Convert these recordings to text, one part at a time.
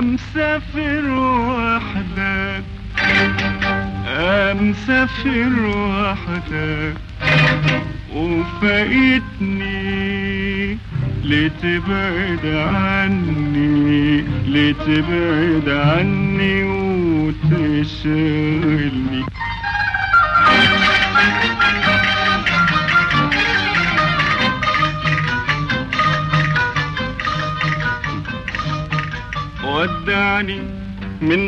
مسافر وحدك مسافر وحدك وفايتني لتبعد عني لتبعد عني وتشغلني ودعني من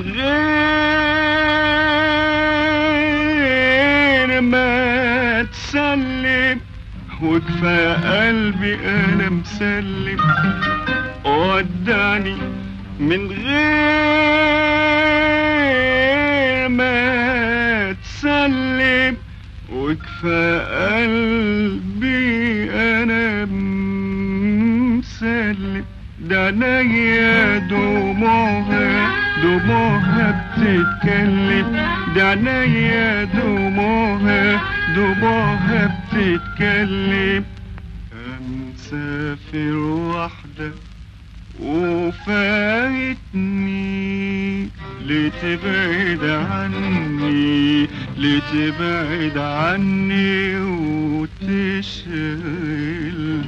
غير ما تسلم وكفى قلبي انا مسلم ودعني من غير ما تسلم وكفى قلبي انا مسلم ده عينيا دموعها دموعها بتتكلم ده عينيا دموعها دموعها بتتكلم مسافر وحدك وفايتني لتبعد عني لتبعد عني وتشغل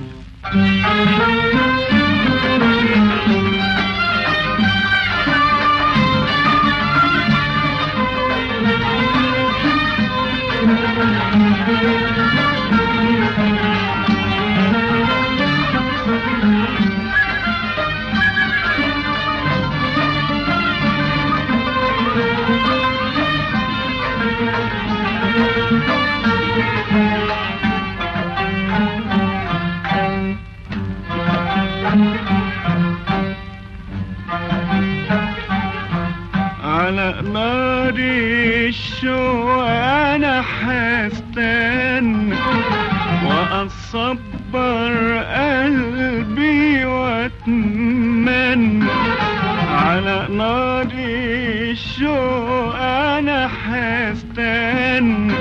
على نار الشوق انا حستنى واصبر قلبي واتمنى على نار الشوق انا حستنى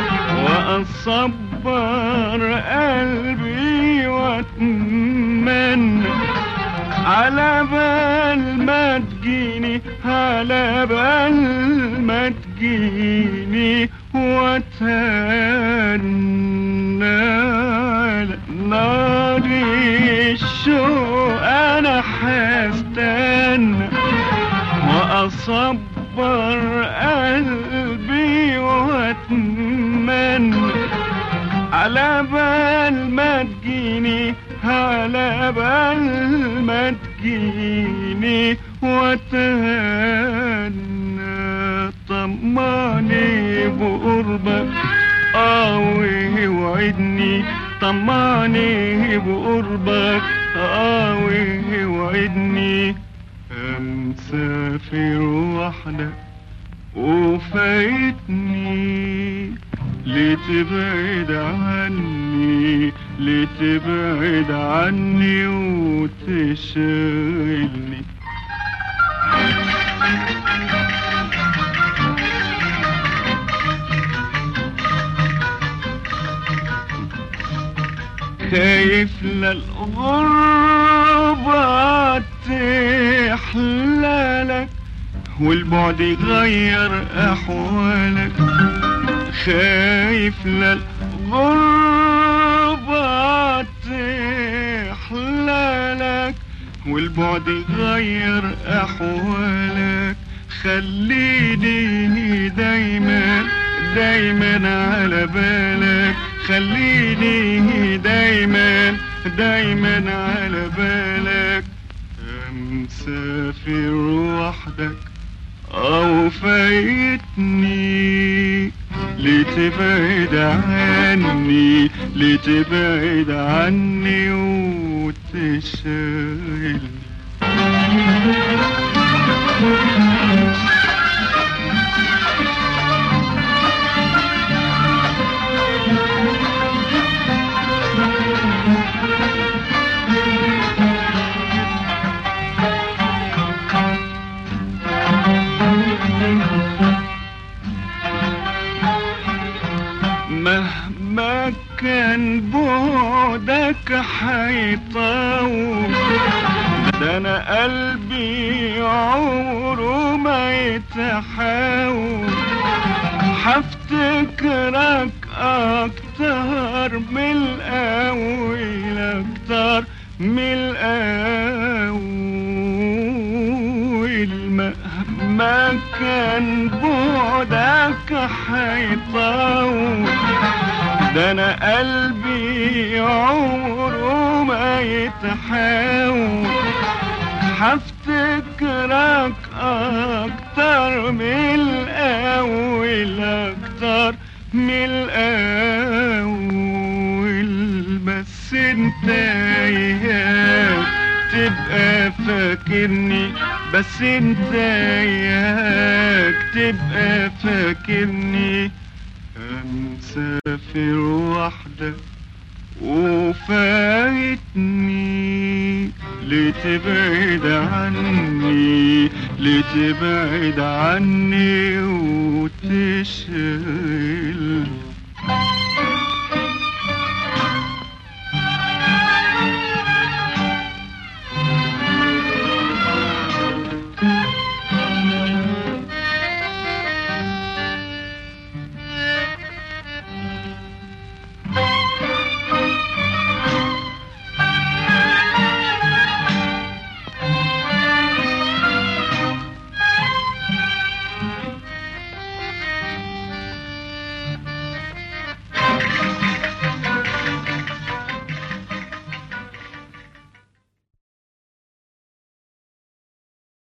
واصبر قلبي واتمنى على بال ما تجيني على بال ما تجيني واتهنى على نار الشوق انا حستنى واصبر قلبي واتمنى على بال ما تجيني على بال ما تجيني واتهنى طمعني بقربك آوي وعدني طمعني بقربك آوي وعدني مسافر وحدك وفايتني لتبعد عني لتبعد عني وتشغلني خايف للغربة تحلالك والبعد يغير أحوالك خايف للغربة تحلالك والبعد يغير أحوالك خليني دايما دايما على بالك خليني دايما دايما على بالك مسافر وحدك أو فايتني لتبعد عني لتبعد عني وتشغلني مهما كان بعدك حيطول ده انا قلبي عمره ما يتحاول حفتكرك اكتر من الاول اكتر من الاول مهما كان بعدك حيطول ده انا قلبي عمره ما يتحاول حفتكرك اكتر من الاول اكتر من الاول بس انت ياك تبقى فاكرني بس انت ياك تبقى فاكرني مسافر وحدك وفايتني لتبعد عني لتبعد عني وتشغل